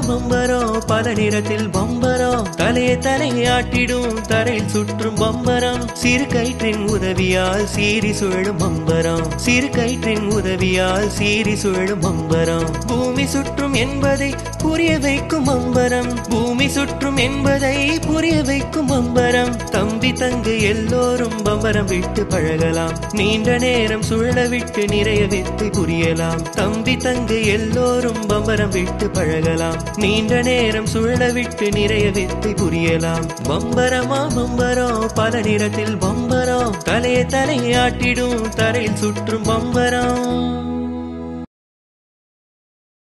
பம்பரம் பல நிறத்தில் பம்பரம் தலையை தலையாட்டிடும் தரையில் சுற்றும் பம்பரம் சிறு கயிற்றின் உதவியால் சீறி சுழலும் பம்பரம் சிறு கயிற்றின் உதவியால் சீறி சுழலும் பம்பரம் பூமி சுற்றும் என்பதை புரிய வைக்கும் பம்பரம் பூமி சுற்றும் என்பதை புரிய வைக்கும் பம்பரம் தம்பி தங்கை எல்லோரும் பம்பரம் விட்டு பழகலாம் நீண்ட நேரம் சுழல விட்டு நிறைய வித்தை புரியலாம் தம்பி தங்கை எல்லோரும் பம்பரம் விட்டு பழகலாம் நீண்ட நேரம் சுழல விட்டு நிறைய வித்தை புரியலாம் பம்பரமா பம்பரம் பல நிறத்தில் பம்பரம் தலையை தலையாட்டிடும் தரையில் சுற்றும் பம்பரம்